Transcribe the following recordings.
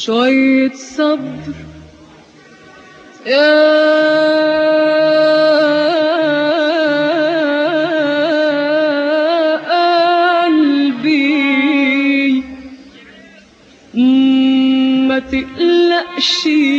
شوية صبر يا قلبي ما تقلقش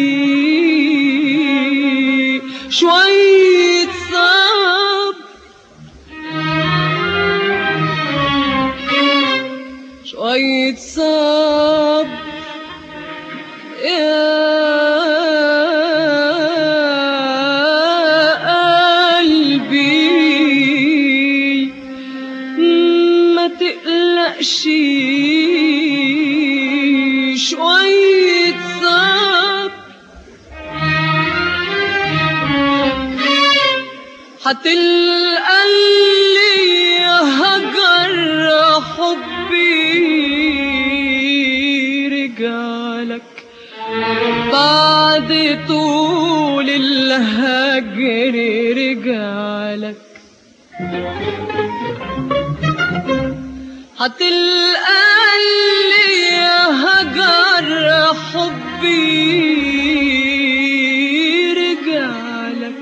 شوية صبر شوية صبر يا قلبي ما تقلقش شوية صبر هتلقى اللي هجر حبي رجالك بعد طول الهجر رجالك هتلقى اللي هجر حبي رجالك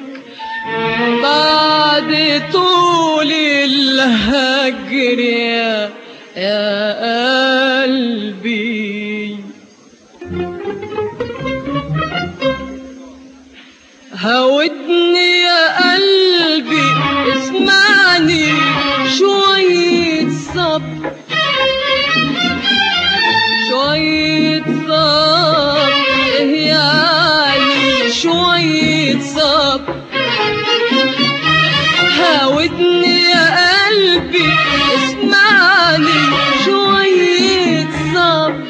بعد طول الهجر يا, يا قلبي هودني يا قلبي اسمعني شوية صبر شوية صبر إيه يعني شوية صبر هاودني يا قلبي اسمعني شوية صبر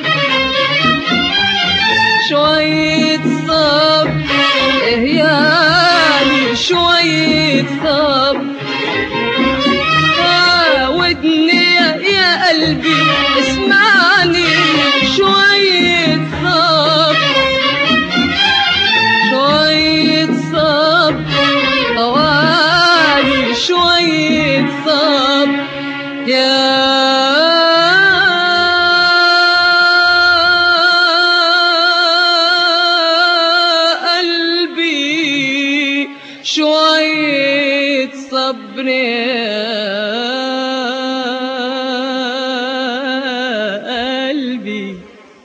شوية صبر إيه يعني شوية صبر هاودني يا قلبي اسمعني شوية صبر شوية صبر طوالي شوية صبر يا قلبي شوية صبر يا قلبي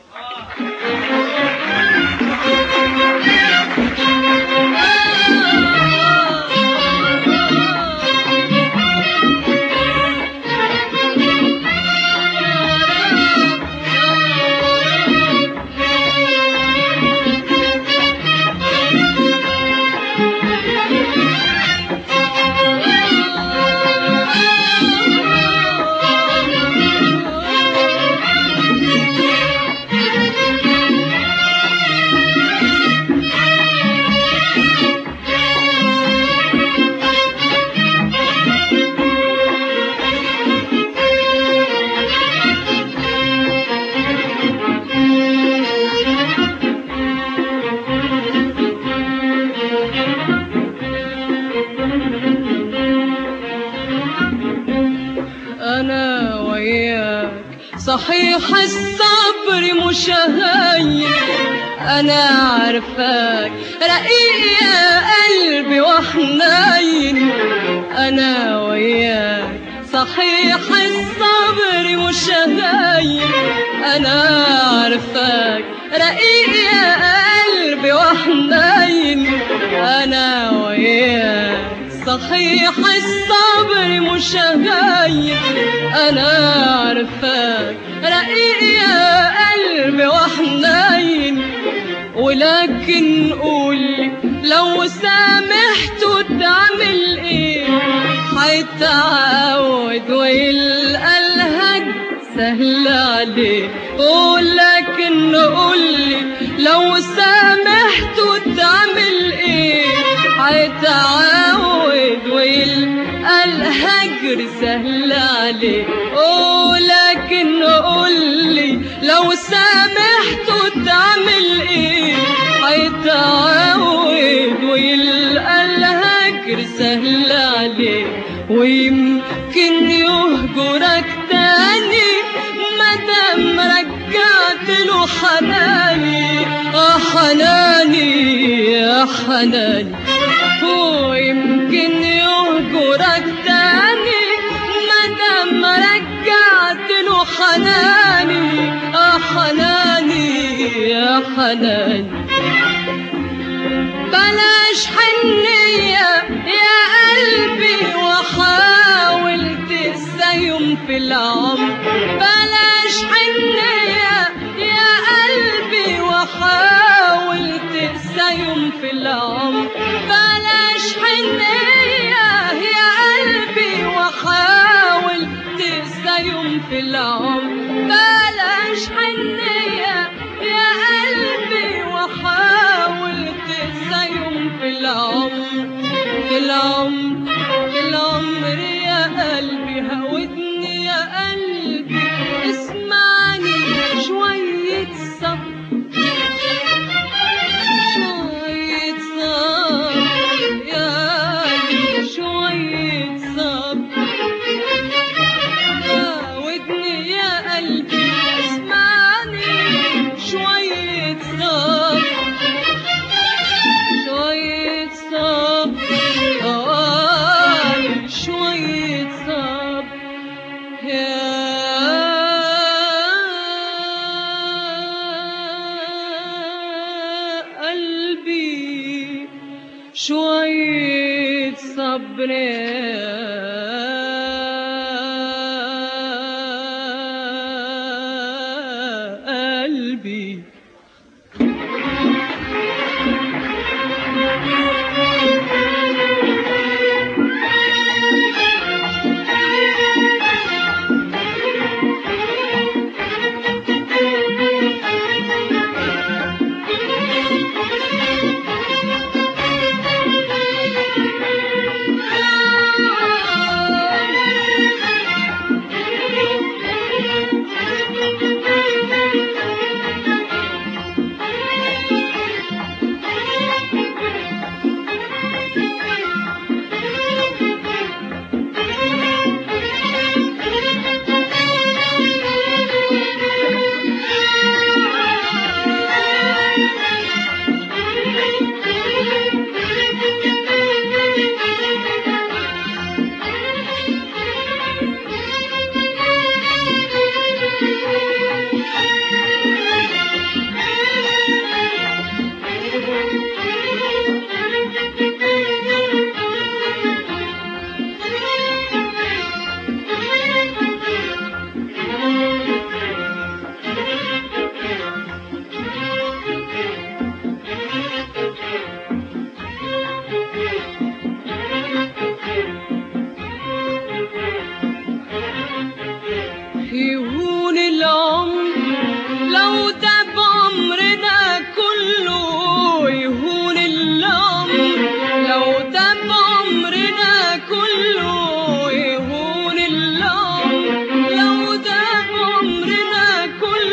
أنا وياك صحيح الصبر مش هين أنا عارفاك رقيق يا قلبي وحنين أنا وياك صحيح الصبر مش هين أنا عارفاك رقيق يا قلبي وحنين أنا وياك صحيح الصبر مش هين انا عارفاك رقيق يا قلبي وحنين ولكن قولي لو سامحته تعمل ايه هيتعود ويلقى الهج سهل عليه ولكن قولي لو سامحته تعمل ايه هيتعود ويلقى الهجر سهل عليه ولكن قولي لو سامحته تعمل ايه هيتعود ويلقى الهجر سهل عليه ويمكن يهجرك تاني مادام رجع رجعت له حناني اه حناني يا حناني ويمكن يهجرك تاني مادام رجعت له حناني اه حناني يا حناني بلاش حنية يا قلبي وحاول تسيم في العمر بلاش حنية يا قلبي وحاول تسيم في العمر بلاش حنية يا قلبي وحاول تسيم في العمر بلاش حنية يا قلبي وحاول تسيم في العمر في العمر في العمر يا قلبي هودني يا قلبي اسمعني شوية صبر شوية صبر يا قلبي شوية صبر ودني يا قلبي اسمعني شوية صبر شوية صبر آه، شوية صبر يا قلبي شوية صبر يا قلبي يهون العمر لو داب عمرنا كله يهون العمر لو داب عمرنا كله يهون العمر لو داب عمرنا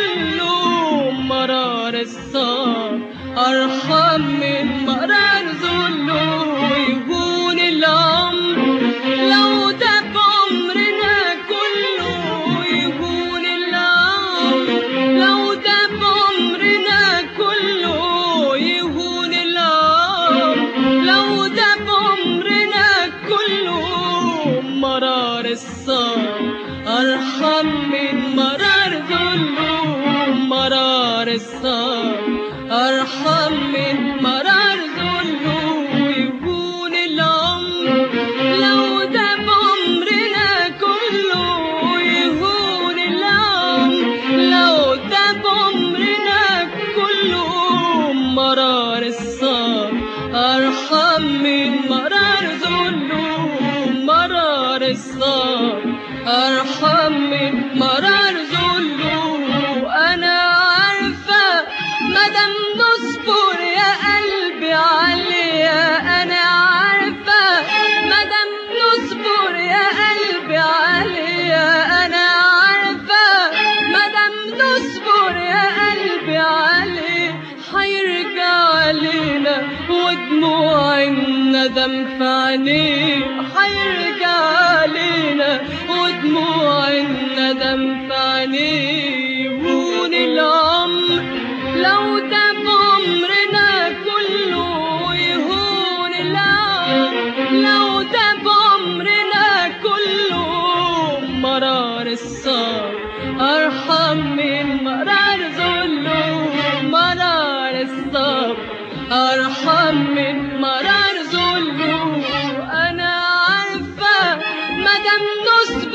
كله مرار الصبر أرحم من مرار ذله يهون العمر لو داب عمرنا كله يهون العمر لو داب عمرنا كله يهون العمر لو داب عمرنا كله مرار الصبر أرحم من مرار ذله مرار الصبر أرحم من مرار ذله يهون العمر لو داب عمرنا كله يهون العمر لو داب عمرنا كله مرار الصبر أرحم من مرار ذله مرار الصبر أرحم من مرار ذله أنا عارفة مادام نصبر يا قلبي عليا أنا عارفة مادام نصبر يا قلبي عليا أنا عارفة مادام نصبر يا قلبي عليه هيرجع علينا ودموع الندم في عينيه هيرجع علينا ودموع الندم في عينيه يهون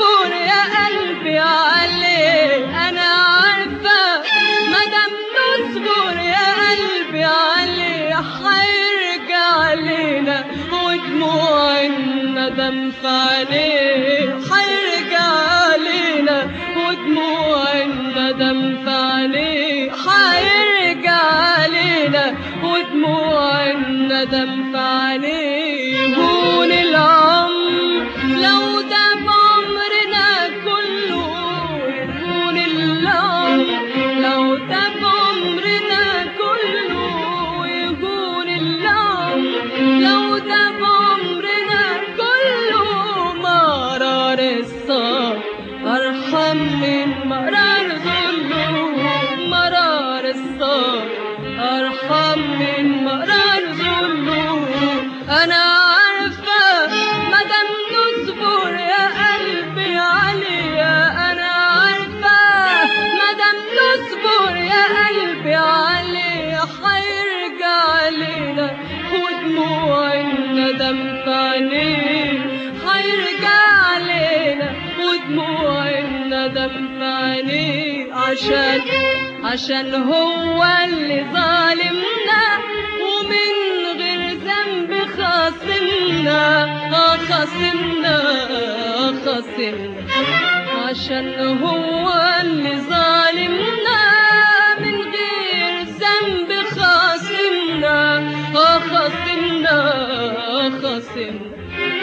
نصبر يا قلبي عليه انا عارفة مادام نصبر يا قلبي عليه حيرجع لينا ودموع الندم في عينيه حيرجع لينا ودموع الندم في عينيه حيرجع لينا ودموع الندم في عينيه هون العمر لو ده بعمرنا كله يهون العمر لو ده بعمرنا كله يهون العمر لو ده بعمرنا كله مرار الصبر أرحم من مرار ظلم مرار الصبر أرحم من مرار ظلم أنا عارفة مادام نصبر يا قلبي عليا أنا عارفة مادام نصبر يا قلبي عليا حيرجع لينا ودموع الندم في عينيه حيرجع لينا ودموع الندم في عينيه عشان عشان هو اللي ظالمنا ومن غير ذنب خاصمنا آه خاصمنا آه خاصمنا عشان هو اللي ظالمنا من غير ذنب خاصمنا آه خاصمنا آه خاصمنا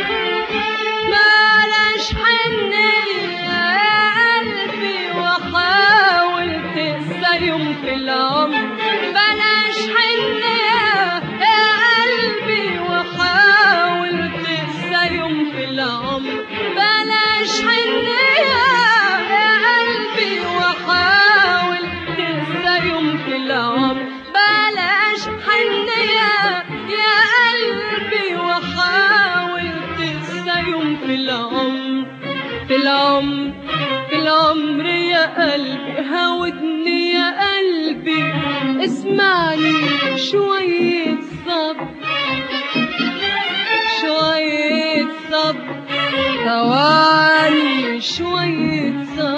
بلاش حنية يا قلبي وحاول تنسى يوم في العمر بلاش حنية يا قلبي وحاول تنسى يوم في العمر بلاش حنية يا قلبي وحاول تنسى يوم في العمر بلاش حنية يا قلبي وحاول تنسى يوم في العمر في العمر في العمر يا قلبي هاودني يا قلبي اسمعني شوية صبر شوية صبر ثواني شوية صبر